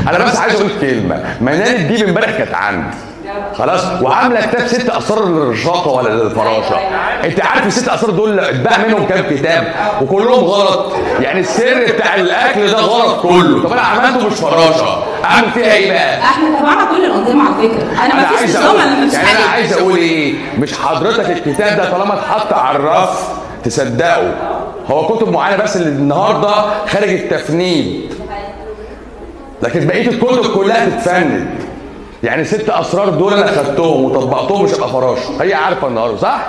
انا بس عايز اقول كلمه منال دي امبارح كانت عندي خلاص وعامله كتاب ست اسرار للرشاقه ولا للفراشه انت عارف الست اسرار دول اتباع منهم كام كتاب وكلهم غلط يعني السر بتاع الاكل ده غلط كله طب انا عملته مش فراشه اعمل فيها ايه بقى احنا تبعنا كل الانظمه على فكره انا ما انا فيش عايز نظام اقول انا مش يعني انا حاجه عايز اقول ايه مش حضرتك الكتاب ده طالما اتحط على الرف تصدقه هو كتب معينه بس اللي النهارده خارج التفنيد لكن بقيه الكتب كلها تتفند يعني ست اسرار دول انا خدتهم وطبقتهم مش هبقى فراشه هي عارفه النهارده صح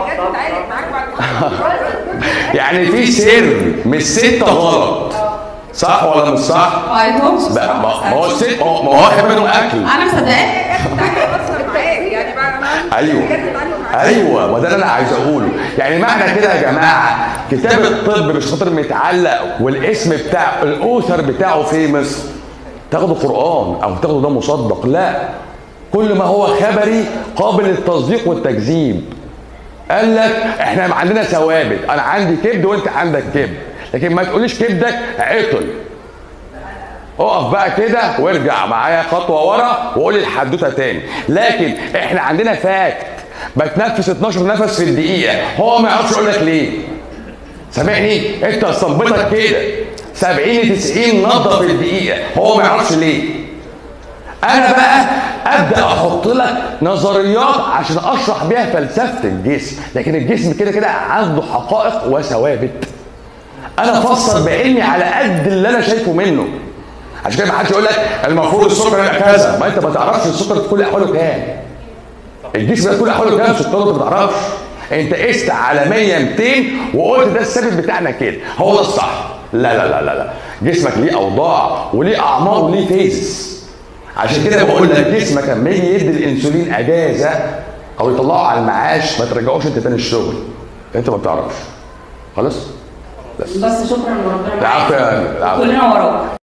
يعني في سر مش ستة غلط صح ولا مش صح ما قالتهمش بقى ما ما هو الست ما هو ما هو واحد منهم اكل انا مصدقاك يعني بعد ما ايوه ايوه ما ده اللي انا عايز اقوله يعني معنى كده يا جماعه كتاب الطب مش خاطر متعلق والاسم بتاع الاوثر بتاعه في مصر تاخده قران او تاخده ده مصدق لا كل ما هو خبري قابل للتصديق والتكذيب قال لك احنا عندنا ثوابت انا عندي كبد وانت عندك كبد لكن ما تقوليش كبدك عطل اقف بقى كده وارجع معايا خطوه ورا وقول الحدوته تاني لكن احنا عندنا فاكت بتنفس 12 نفس في الدقيقه هو ما يعرفش يقول لك ليه سامعني انت صنبتك كده 70 90 نبضه في الدقيقه هو ما يعرفش ليه انا بقى ابدا احط لك نظريات عشان اشرح بيها فلسفه الجسم لكن الجسم كده كده عنده حقائق وثوابت انا افسر بعلمي على قد اللي انا شايفه منه عشان كده ما حدش يقول لك المفروض السكر يبقى كذا ما انت ما تعرفش السكر في كل احواله كام الجسم ده في كل احواله كام سكره انت ما تعرفش انت قست على 100 200 وقلت ده الثابت بتاعنا كده هو ده الصح لا لا لا لا لا جسمك ليه اوضاع وليه اعمار وليه فيز عشان كده بقول لك جسمك لما يجي يدي الانسولين اجازه او يطلعه على المعاش ما ترجعوش انت تاني الشغل انت ما بتعرفش خلاص بس شكرا وربنا معاك العفو يا- العفو كلنا وراك